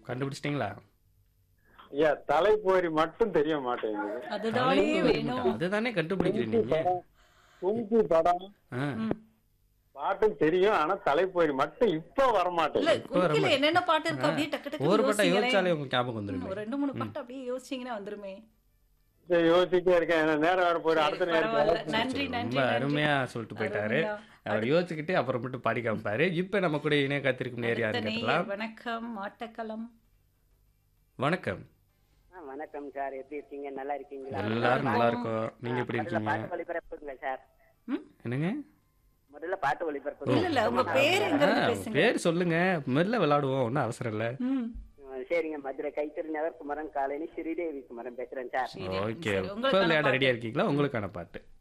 கண்டுபிடிச்சிட்டீங்களா ஐயா தலைப்போரி மட்டும் தெரிய மாட்டேங்குது அதுதானே தலைப்பு வேணும் மட்டும். அதுதானே கண்டுபிடிக்கிறீங்க நீங்க கும்கி படம் ஆ. ம். பாட்டும் தெரியும் ஆனா தலைப்போரி மட்டும் இப்ப இல்ல வரமாட்டேங்குது இப்ப வர குறுக்கில என்னென்ன பாட்டு இருக்கு அப்படியே டக்கு டக்கு ஒரு பட்டா யோசிங்களேன். யோசிச்சாலே உங்க ஞாபகம் ம், வந்துருமே ஒரு ரெண்டு மூணு பாட்டு அப்படியே யோசிச்சீங்கன்னா வந்துருமே சரி, யோசிச்சுட்டே இருக்கேன் எனக்கு நேரம் வேற போயிடும் அடுத்த சரி, நேரம் பரவாயில்ல. நன்றி நன்றி ரொம்ப நன்றி. அருமையா சொல்லிட்டு போயிட்டாரு அருமையா. அவர் யோசிச்சுக்கிட்டு அப்புறம் மட்டும் பாடி காமிப்பாரு இப்ப நம்ம கூட இணைய காத்திருக்கும் நேர் அடுத்த யாருன்னு நேயர், கேட்டலாம் வணக்கம் ஆட்டக்களம் வணக்கம் ஆ, வணக்கம் சார் எப்படி இருக்கீங்க நல்லா இருக்கீங்களா எல்லாரும் நல்லா இருக்கோம் நீங்க எப்படி முதல்ல இருக்கீங்க பாட்டு ஒளிபரப்புங்க சார் ம்? என்னங்க முதல்ல பாட்டு ஒளிபரப்புங்க இல்ல இல்ல உங்க பேர் எங்க ஆ, இருந்து பேசுங்க பேர் சொல்லுங்க மெல்ல விளையாடுவோம் ஒன்றும் அவசரம் இல்ல ம். ஆ, சரிங்க மதுரை கைத்தறி நகர் குமரன் காலைனி ஸ்ரீதேவி குமரன் பேசுறேன் சார் சரி, ஓகே சரி, இப்போ உங்களுக்கான விளையாட பாட்டு. ரெடியா இருக்கீங்களா உங்களுக்கான பாட்டு